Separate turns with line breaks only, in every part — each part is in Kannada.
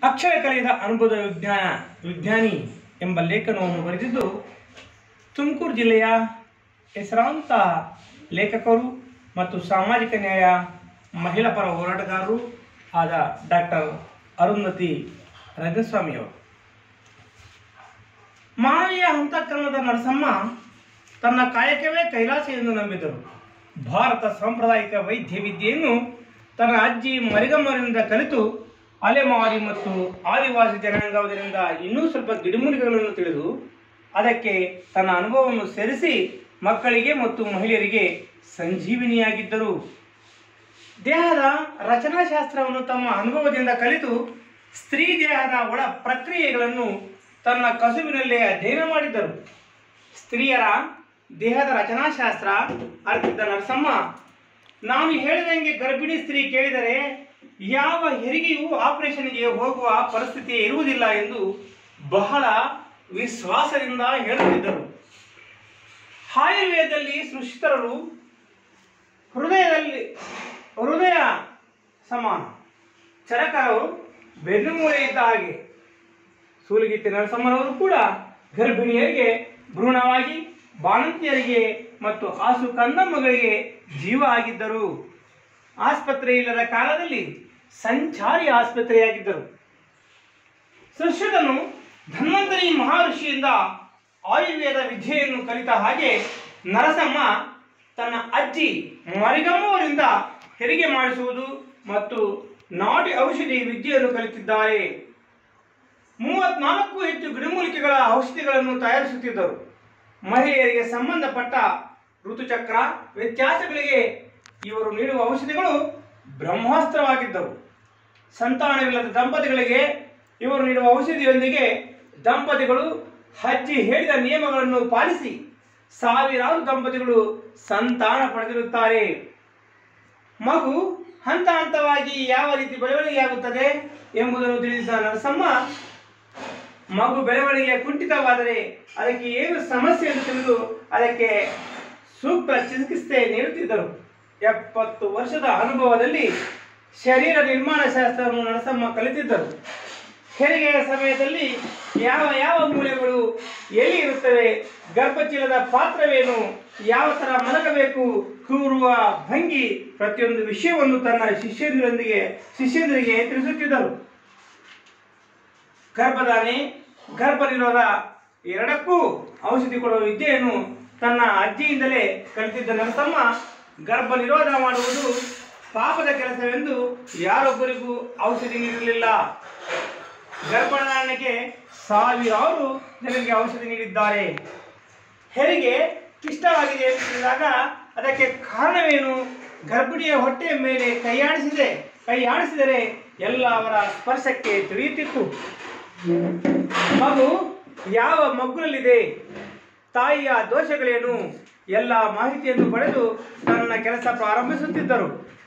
ಅಕ್ಷರ ಕಲಿದ ಅನುಭವದ ವಿಜ್ಞಾನ ವಿಜ್ಞಾನಿ ಎಂಬ ಲೇಖನವನ್ನು ಬರೆದಿದ್ದು ತುಮಕೂರು ಜಿಲ್ಲೆಯ ಹೆಸರಾಂತ ಲೇಖಕರು ಮತ್ತು ಸಾಮಾಜಿಕ ನ್ಯಾಯ ಮಹಿಳಾ ಪರ ಹೋರಾಟಗಾರರು ಆದ ಡಾಕ್ಟರ್ ಅರುಂಧತಿ ರಂಗಸ್ವಾಮಿಯವರು ಮಾನವೀಯ ಅಂತಃಕರಣದ ನರಸಮ್ಮ ತನ್ನ ಕಾಯಕವೇ ಕೈಲಾಸ ಎಂದು ನಂಬಿದರು ಭಾರತ ಸಾಂಪ್ರದಾಯಿಕ ವೈದ್ಯ ವಿದ್ಯೆಯನ್ನು ತನ್ನ ಅಜ್ಜಿ ಮರಿಗಮ್ಮರಿಂದ ಕಲಿತು ಅಲೆಮಾರಿ ಮತ್ತು ಆದಿವಾಸಿ ಜನಾಂಗದಿಂದ ಇನ್ನೂ ಸ್ವಲ್ಪ ಗಿಡಮೂಲಿಕೆಗಳನ್ನು ತಿಳಿದು ಅದಕ್ಕೆ ತನ್ನ ಅನುಭವವನ್ನು ಸೇರಿಸಿ ಮಕ್ಕಳಿಗೆ ಮತ್ತು ಮಹಿಳೆಯರಿಗೆ ಸಂಜೀವಿನಿಯಾಗಿದ್ದರು ದೇಹದ ರಚನಾಶಾಸ್ತ್ರವನ್ನು ತಮ್ಮ ಅನುಭವದಿಂದ ಕಲಿತು ಸ್ತ್ರೀ ದೇಹದ ಒಳ ಪ್ರಕ್ರಿಯೆಗಳನ್ನು ತನ್ನ ಕಸುಬಿನಲ್ಲೇ ಅಧ್ಯಯನ ಮಾಡಿದ್ದರು ಸ್ತ್ರೀಯರ ದೇಹದ ರಚನಾಶಾಸ್ತ್ರ ಅರ್ಥಿದ್ದ ನರಸಮ್ಮ ನಾನು ಹೇಳಿದಂಗೆ ಗರ್ಭಿಣಿ ಸ್ತ್ರೀ ಕೇಳಿದರೆ ಯಾವ ಹೆರಿಗೆಯೂ ಆಪರೇಷನ್ಗೆ ಹೋಗುವ ಪರಿಸ್ಥಿತಿ ಇರುವುದಿಲ್ಲ ಎಂದು ಬಹಳ ವಿಶ್ವಾಸದಿಂದ ಹೇಳುತ್ತಿದ್ದರು ಆಯುರ್ವೇದದಲ್ಲಿ ಸೃಷ್ಟಿತರರು ಹೃದಯದಲ್ಲಿ ಹೃದಯ ಸಮಾನ ಚರಕರು ಬೆನ್ನುಮೂಳೆ ಇದ್ದ ಹಾಗೆ ಸೂಲಗಿತ್ತಿ ನರಸಮ್ಮನವರು ಕೂಡ ಗರ್ಭಿಣಿಯರಿಗೆ ಭ್ರೂಣವಾಗಿ ಬಾಣಂತಿಯರಿಗೆ ಮತ್ತು ಹಾಸು ಕಂದಮ್ಮಗಳಿಗೆ ಜೀವ ಆಗಿದ್ದರು ಆಸ್ಪತ್ರೆ ಇಲ್ಲದ ಕಾಲದಲ್ಲಿ ಸಂಚಾರಿ ಆಸ್ಪತ್ರೆಯಾಗಿದ್ದರು ಸುಶ್ರುತನು ಧನ್ವಂತರಿ ಮಹರ್ಷಿಯಿಂದ ಆಯುರ್ವೇದ ವಿದ್ಯೆಯನ್ನು ಕಲಿತ ಹಾಗೆ ನರಸಮ್ಮ ತನ್ನ ಅಜ್ಜಿ ಮರಿಗಮ್ಮವರಿಂದ ಹೆರಿಗೆ ಮಾಡಿಸುವುದು ಮತ್ತು ನಾಟಿ ಔಷಧಿ ವಿದ್ಯೆಯನ್ನು ಕಲಿತಿದ್ದಾರೆ ಮೂವತ್ನಾಲ್ಕು ಹೆಚ್ಚು ಗಿಡಮೂಲಿಕೆಗಳ ಔಷಧಿಗಳನ್ನು ತಯಾರಿಸುತ್ತಿದ್ದರು ಮಹಿಳೆಯರಿಗೆ ಸಂಬಂಧಪಟ್ಟ ಋತುಚಕ್ರ ವ್ಯತ್ಯಾಸಗಳಿಗೆ ಇವರು ನೀಡುವ ಔಷಧಿಗಳು ಬ್ರಹ್ಮಾಸ್ತ್ರವಾಗಿದ್ದವು ಸಂತಾನವಿಲ್ಲದ ದಂಪತಿಗಳಿಗೆ ಇವರು ನೀಡುವ ಔಷಧಿಯೊಂದಿಗೆ ದಂಪತಿಗಳು ಹಚ್ಚಿ ಹೇಳಿದ ನಿಯಮಗಳನ್ನು ಪಾಲಿಸಿ ಸಾವಿರಾರು ದಂಪತಿಗಳು ಸಂತಾನ ಪಡೆದಿರುತ್ತಾರೆ ಮಗು ಹಂತ ಹಂತವಾಗಿ ಯಾವ ರೀತಿ ಬೆಳವಣಿಗೆಯಾಗುತ್ತದೆ ಎಂಬುದನ್ನು ತಿಳಿಸಿದ ನರಸಮ್ಮ ಮಗು ಬೆಳವಣಿಗೆ ಕುಂಠಿತವಾದರೆ ಅದಕ್ಕೆ ಏನು ಸಮಸ್ಯೆ ಎಂದು ತಿಳಿದು ಅದಕ್ಕೆ ಸೂಕ್ತ ಚಿಕಿತ್ಸೆ ನೀಡುತ್ತಿದ್ದರು ಎಪ್ಪತ್ತು ವರ್ಷದ ಅನುಭವದಲ್ಲಿ ಶರೀರ ನಿರ್ಮಾಣ ಶಾಸ್ತ್ರವನ್ನು ನರಸಮ್ಮ ಕಲಿತಿದ್ದರು ಹೆರಿಗೆಯ ಸಮಯದಲ್ಲಿ ಯಾವ ಯಾವ ಮೂಳೆಗಳು ಎಲ್ಲಿ ಇರುತ್ತವೆ ಗರ್ಭಚೀಲದ ಪಾತ್ರವೇನು ಯಾವ ಥರ ಮಲಗಬೇಕು ಕೂರುವ ಭಂಗಿ ಪ್ರತಿಯೊಂದು ವಿಷಯವನ್ನು ತನ್ನ ಶಿಷ್ಯಂದ್ರೊಂದಿಗೆ ಶಿಷ್ಯಂದ್ರಿಗೆ ತಿಳಿಸುತ್ತಿದ್ದರು ಗರ್ಭಧಾನೆ ಗರ್ಭ ನಿರೋಧ ಎರಡಕ್ಕೂ ಔಷಧಿ ಕೊಡುವ ವಿದ್ಯೆಯನ್ನು ತನ್ನ ಅಜ್ಜಿಯಿಂದಲೇ ಕಲಿತಿದ್ದ ನರಸಮ್ಮ ಗರ್ಭ ನಿರೋಧ ಮಾಡುವುದು ಪಾಪದ ಕೆಲಸವೆಂದು ಯಾರೊಬ್ಬರಿಗೂ ಔಷಧಿ ನೀಡಲಿಲ್ಲ ಗರ್ಭಧಾರಣೆಗೆ ಸಾವಿರಾರು ಜನರಿಗೆ ಔಷಧಿ ನೀಡಿದ್ದಾರೆ ಹೆರಿಗೆ ಇಷ್ಟವಾಗಿದೆ ಎಂದು ತಿಳಿದಾಗ ಅದಕ್ಕೆ ಕಾರಣವೇನು ಗರ್ಭಿಣಿಯ ಹೊಟ್ಟೆಯ ಮೇಲೆ ಕೈಯಾಡಿಸಿದೆ ಕೈಯಾಡಿಸಿದರೆ ಎಲ್ಲ ಅವರ ಸ್ಪರ್ಶಕ್ಕೆ ತಿಳಿಯುತ್ತಿತ್ತು ಮಗು ಯಾವ ಮಗುನಲ್ಲಿದೆ ತಾಯಿಯ ದೋಷಗಳೇನು ಎಲ್ಲ ಮಾಹಿತಿಯನ್ನು ಪಡೆದು ತನ್ನ ಕೆಲಸ ಪ್ರಾರಂಭಿಸುತ್ತಿದ್ದರು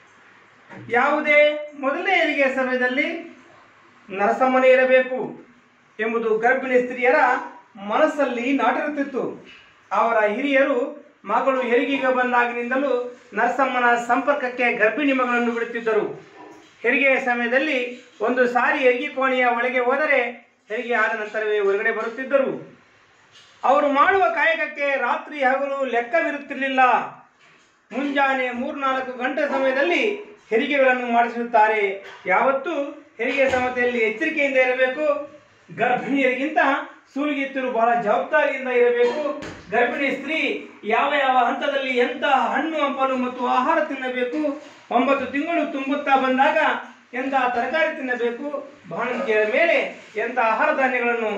ಯಾವುದೇ ಮೊದಲನೇ ಹೆರಿಗೆ ಸಮಯದಲ್ಲಿ ನರಸಮ್ಮನೇ ಇರಬೇಕು ಎಂಬುದು ಗರ್ಭಿಣಿ ಸ್ತ್ರೀಯರ ಮನಸ್ಸಲ್ಲಿ ನಾಟಿರುತ್ತಿತ್ತು ಅವರ ಹಿರಿಯರು ಮಗಳು ಹೆರಿಗೆಗೆ ಬಂದಾಗಿನಿಂದಲೂ ನರಸಮ್ಮನ ಸಂಪರ್ಕಕ್ಕೆ ಗರ್ಭಿಣಿ ಮಗಳನ್ನು ಬಿಡುತ್ತಿದ್ದರು ಹೆರಿಗೆಯ ಸಮಯದಲ್ಲಿ ಒಂದು ಸಾರಿ ಹೆರಿಗೆ ಕೋಣೆಯ ಒಳಗೆ ಹೋದರೆ ಹೆರಿಗೆ ಆದ ನಂತರವೇ ಹೊರಗಡೆ ಬರುತ್ತಿದ್ದರು ಅವರು ಮಾಡುವ ಕಾಯಕಕ್ಕೆ ರಾತ್ರಿ ಹಗಲು ಲೆಕ್ಕವಿರುತ್ತಿರಲಿಲ್ಲ ಮುಂಜಾನೆ ಮೂರ್ನಾಲ್ಕು ಗಂಟೆ ಸಮಯದಲ್ಲಿ ಹೆರಿಗೆಗಳನ್ನು ಮಾಡಿಸುತ್ತಾರೆ ಯಾವತ್ತೂ ಹೆರಿಗೆ ಸಮತೆಯಲ್ಲಿ ಎಚ್ಚರಿಕೆಯಿಂದ ಇರಬೇಕು ಗರ್ಭಿಣಿಯರಿಗಿಂತ ಸೂಲಿಗಿತ್ತರು ಬಹಳ ಜವಾಬ್ದಾರಿಯಿಂದ ಇರಬೇಕು ಗರ್ಭಿಣಿ ಸ್ತ್ರೀ ಯಾವ ಯಾವ ಹಂತದಲ್ಲಿ ಎಂಥ ಹಣ್ಣು ಹಂಪಲು ಮತ್ತು ಆಹಾರ ತಿನ್ನಬೇಕು ಒಂಬತ್ತು ತಿಂಗಳು ತುಂಬುತ್ತಾ ಬಂದಾಗ ಎಂಥ ತರಕಾರಿ ತಿನ್ನಬೇಕು ಬಾಣಂತಿಯರ ಮೇಲೆ ಎಂಥ ಆಹಾರ ಧಾನ್ಯಗಳನ್ನು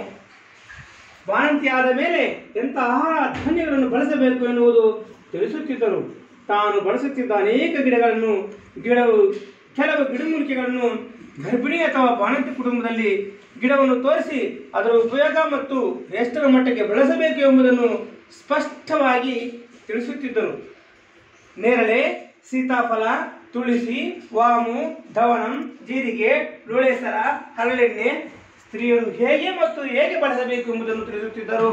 ಬಾಣಂತಿ ಆದ ಮೇಲೆ ಎಂಥ ಆಹಾರ ಧಾನ್ಯಗಳನ್ನು ಬಳಸಬೇಕು ಎನ್ನುವುದು ತಿಳಿಸುತ್ತಿದ್ದರು ತಾನು ಬಳಸುತ್ತಿದ್ದ ಅನೇಕ ಗಿಡಗಳನ್ನು ಗಿಡವು ಕೆಲವು ಗಿಡಮೂಲಿಕೆಗಳನ್ನು ಗರ್ಭಿಣಿ ಅಥವಾ ಬಾಣಂತಿ ಕುಟುಂಬದಲ್ಲಿ ಗಿಡವನ್ನು ತೋರಿಸಿ ಅದರ ಉಪಯೋಗ ಮತ್ತು ಎಷ್ಟರ ಮಟ್ಟಕ್ಕೆ ಬೆಳೆಸಬೇಕು ಎಂಬುದನ್ನು ಸ್ಪಷ್ಟವಾಗಿ ತಿಳಿಸುತ್ತಿದ್ದರು ನೇರಳೆ ಸೀತಾಫಲ ತುಳಸಿ ವಾಮು ಧವಣಂ ಜೀರಿಗೆ ಲೋಳೇಸರ ಹರಳೆಣ್ಣೆ ಸ್ತ್ರೀಯರು ಹೇಗೆ ಮತ್ತು ಹೇಗೆ ಬಳಸಬೇಕು ಎಂಬುದನ್ನು ತಿಳಿಸುತ್ತಿದ್ದರು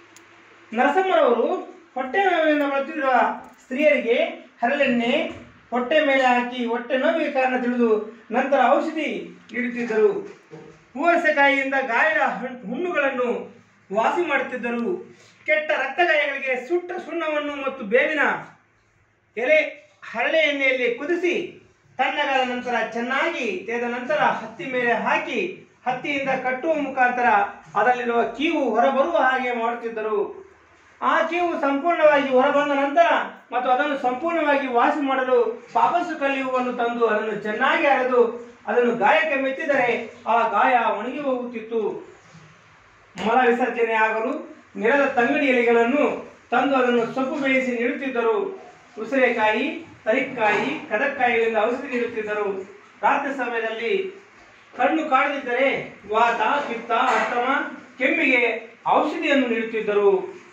ನರಸಮ್ಮರವರು ಹೊಟ್ಟೆ ನೋವಿನಿಂದ ಬಳಲುತ್ತಿರುವ ಸ್ತ್ರೀಯರಿಗೆ ಹರಳೆಣ್ಣೆ ಹೊಟ್ಟೆ ಮೇಲೆ ಹಾಕಿ ಹೊಟ್ಟೆ ನೋವಿಗೆ ಕಾರಣ ತಿಳಿದು ನಂತರ ಔಷಧಿ ನೀಡುತ್ತಿದ್ದರು ಹೂವರಸೆಕಾಯಿಯಿಂದ ಗಾಯದ ಹಣ್- ಹುಣ್ಣುಗಳನ್ನು ವಾಸಿ ಮಾಡುತ್ತಿದ್ದರು ಕೆಟ್ಟ ರಕ್ತಗಾಯಗಳಿಗೆ ಸುಟ್ಟ ಸುಣ್ಣವನ್ನು ಮತ್ತು ಬೇವಿನ ಎಲೆ ಹರಳೆ ಎಣ್ಣೆಯಲ್ಲಿ ಕುದಿಸಿ ತಣ್ಣಗಾದ ನಂತರ ಚೆನ್ನಾಗಿ ತೆಗೆದ ನಂತರ ಹತ್ತಿ ಮೇಲೆ ಹಾಕಿ ಹತ್ತಿಯಿಂದ ಕಟ್ಟುವ ಮುಖಾಂತರ ಅದರಲ್ಲಿರುವ ಕೀವು ಹೊರಬರುವ ಹಾಗೆ ಮಾಡುತ್ತಿದ್ದರು ಆ ಕೀವು ಸಂಪೂರ್ಣವಾಗಿ ಹೊರಬಂದ ನಂತರ ಮತ್ತು ಅದನ್ನು ಸಂಪೂರ್ಣವಾಗಿ ವಾಸಿ ಮಾಡಲು ಪಾಪಸು ಕಲಿಯುವನ್ನು ತಂದು ಅದನ್ನು ಚೆನ್ನಾಗಿ ಅರೆದು ಅದನ್ನು ಗಾಯಕ್ಕೆ ಮೆತ್ತಿದರೆ ಆ ಗಾಯ ಒಣಗಿ ಹೋಗುತ್ತಿತ್ತು ಮಲ ವಿಸರ್ಜನೆ ಆಗಲು ನೆಲದ ತಂಗಡಿ ಎಲೆಗಳನ್ನು ತಂದು ಅದನ್ನು ಸೊಪ್ಪು ಬೇಯಿಸಿ ನೀಡುತ್ತಿದ್ದರು ಉಸಿರೆಕಾಯಿ ತರಿಕಾಯಿ ಕದಕ್ಕಾಯಿಗಳಿಂದ ಔಷಧಿ ನೀಡುತ್ತಿದ್ದರು ರಾತ್ರಿ ಸಮಯದಲ್ಲಿ ಕಣ್ಣು ಕಾಣದಿದ್ದರೆ ವಾತ ಪಿತ್ತ ಅಸ್ತಮ ಕೆಮ್ಮಿಗೆ ಔಷಧಿಯನ್ನು ನೀಡುತ್ತಿದ್ದರು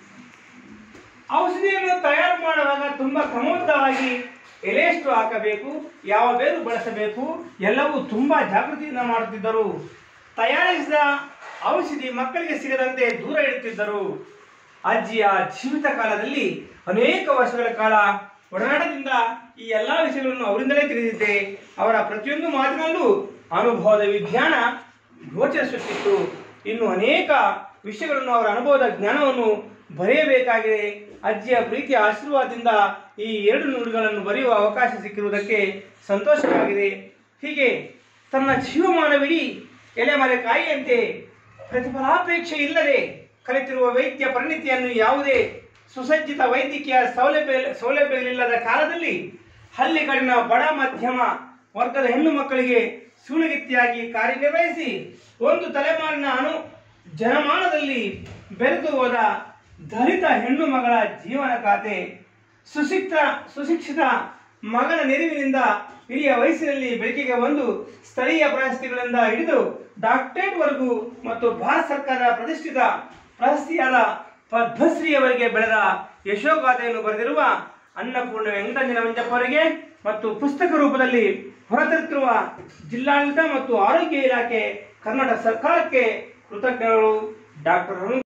ಔಷಧಿಯನ್ನು ತಯಾರು ಮಾಡುವಾಗ ತುಂಬಾ ಕ್ರಮಬದ್ಧವಾಗಿ ಎಲೆಯಷ್ಟು ಹಾಕಬೇಕು ಯಾವ ಬೇರು ಬಳಸಬೇಕು ಎಲ್ಲವೂ ತುಂಬಾ ಜಾಗೃತಿಯಿಂದ ಮಾಡುತ್ತಿದ್ದರು ತಯಾರಿಸಿದ ಔಷಧಿ ಮಕ್ಕಳಿಗೆ ಸಿಗದಂತೆ ದೂರ ಇಡುತ್ತಿದ್ದರು ಅಜ್ಜಿಯ ಜೀವಿತ ಕಾಲದಲ್ಲಿ ಅನೇಕ ವರ್ಷಗಳ ಕಾಲ ಒಡನಾಟದಿಂದ ಈ ಎಲ್ಲ ವಿಷಯಗಳನ್ನು ಅವರಿಂದಲೇ ತಿಳಿದಿದ್ದೆ ಅವರ ಪ್ರತಿಯೊಂದು ಮಾತಿನಲ್ಲೂ ಅನುಭವದ ವಿಜ್ಞಾನ ಗೋಚರಿಸುತ್ತಿತ್ತು ಇನ್ನು ಅನೇಕ ವಿಷಯಗಳನ್ನು ಅವರ ಅನುಭವದ ಜ್ಞಾನವನ್ನು ಬರೆಯಬೇಕಾಗಿದೆ ಅಜ್ಜಿಯ ಪ್ರೀತಿಯ ಆಶೀರ್ವಾದದಿಂದ ಈ ಎರಡು ನುಡಿಗಳನ್ನು ಬರೆಯುವ ಅವಕಾಶ ಸಿಕ್ಕಿರುವುದಕ್ಕೆ ಸಂತೋಷವಾಗಿದೆ ಹೀಗೆ ತನ್ನ ಜೀವಮಾನವಿಡೀ ಎಲೆಮರೆ ಕಾಯಿಯಂತೆ ಪ್ರತಿಫಲಾಪೇಕ್ಷೆ ಇಲ್ಲದೆ ಕಲಿತಿರುವ ವೈದ್ಯ ಪರಿಣಿತಿಯನ್ನು ಯಾವುದೇ ಸುಸಜ್ಜಿತ ವೈದ್ಯಕೀಯ ಸೌಲಭ್ಯ ಸೌಲಭ್ಯಗಳಿಲ್ಲದ ಕಾಲದಲ್ಲಿ ಹಳ್ಳಿಗಡಿನ ಬಡ ಮಧ್ಯಮ ವರ್ಗದ ಹೆಣ್ಣು ಮಕ್ಕಳಿಗೆ ಸೂಲಗಿತ್ತಿಯಾಗಿ ಕಾರ್ಯನಿರ್ವಹಿಸಿ ಒಂದು ತಲೆಮಾರಿನ ಅನು ಜನಮಾನದಲ್ಲಿ ಬೆರೆತು ಹೋದ ದಲಿತ ಹೆಣ್ಣು ಮಗಳ ಜೀವನ ಖಾತೆ ಸುಶಿಕ್ತ ಸುಶಿಕ್ಷಿತ ಮಗನ ನೆರವಿನಿಂದ ಹಿರಿಯ ವಯಸ್ಸಿನಲ್ಲಿ ಬೆಳಕಿಗೆ ಬಂದು ಸ್ಥಳೀಯ ಪ್ರಶಸ್ತಿಗಳಿಂದ ಹಿಡಿದು ಡಾಕ್ಟರೇಟ್ವರೆಗೂ ಮತ್ತು ಭಾರತ ಸರ್ಕಾರದ ಪ್ರತಿಷ್ಠಿತ ಪ್ರಶಸ್ತಿಯಾದ ಪದ್ಮಶ್ರೀಯವರೆಗೆ ಬೆಳೆದ ಯಶೋಗಾಥೆಯನ್ನು ಬರೆದಿರುವ ಅನ್ನಪೂರ್ಣ ವೆಂಕಟಂಜನ ಮಂಜಪ್ಪ ಅವರಿಗೆ ಮತ್ತು ಪುಸ್ತಕ ರೂಪದಲ್ಲಿ ಹೊರತರುತ್ತಿರುವ ಜಿಲ್ಲಾಡಳಿತ ಮತ್ತು ಆರೋಗ್ಯ ಇಲಾಖೆ ಕರ್ನಾಟಕ ಸರ್ಕಾರಕ್ಕೆ ಕೃತಜ್ಞಗಳು ಡಾಕ್ಟರ್